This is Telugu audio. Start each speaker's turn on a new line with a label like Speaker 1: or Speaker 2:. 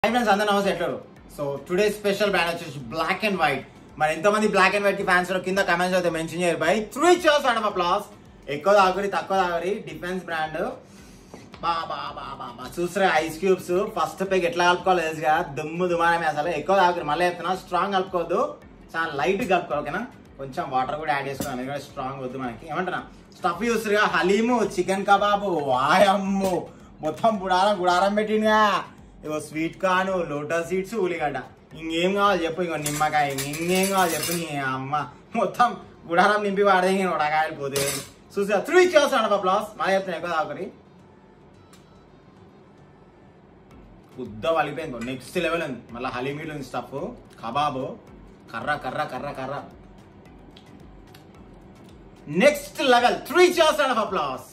Speaker 1: హై ఫ్రెండ్స్ అందరూ నమస్తే ఎట్లా సో టుడే స్పెషల్ బ్రాండ్ వచ్చేసి బ్లాక్ అండ్ వైట్ మరి ఎంతమంది బ్లాక్ అండ్ వైట్ కి ఫ్యాన్స్ కింద కమెంట్స్ అయితే మెన్షన్ చేయరు బై త్రీ చర్స్ అండ్ ప్లాస్ ఎక్కువ తాగురి తక్కువ తాగురి డిఫెన్స్ బ్రాండ్ బా బా బా బా బా చూసారా ఐస్ క్యూబ్స్ ఫస్ట్ పెగ్ ఎట్లా కలుపుకోవాలి తెలుసుగా దుమ్ము దుమానమే అసలు ఎక్కువ తాగురి మళ్ళీ చెప్తున్నా స్ట్రాంగ్ కలుపుకోవద్దు చాలా లైట్ కలుపుకోవాలి ఓకేనా కొంచెం వాటర్ కూడా యాడ్ చేసుకోవాలి ఎందుకంటే స్ట్రాంగ్ వద్దు మనకి ఏమంటున్నా స్టఫ్ చూస్తురుగా హలీము చికెన్ కబాబు వాయమ్ము మొత్తం గుడారం గుడారం పెట్టిండుగా ఇగో స్వీట్ కార్న్ లోటస్ సీడ్స్ ఉల్లిగడ్డ ఇంకేం కావాలి చెప్పు ఇగో నిమ్మకాయ ఇంకేం కావాలి చెప్పు నీ అమ్మ మొత్తం గుడారం నింపి వాడదే ఉడకాయలు పోతే చూసా త్రీ చేస్తాడు ప్లాస్ మా చెప్తాను ఎక్కువ తాకరి ఉద్ద వలిపోయింది నెక్స్ట్ లెవెల్ ఉంది మళ్ళీ హలీమీలు ఉంది స్టఫ్ కబాబు కర్ర కర్ర కర్ర కర్ర నెక్స్ట్ లెవెల్ త్రీ చేస్తాడు ప్లాస్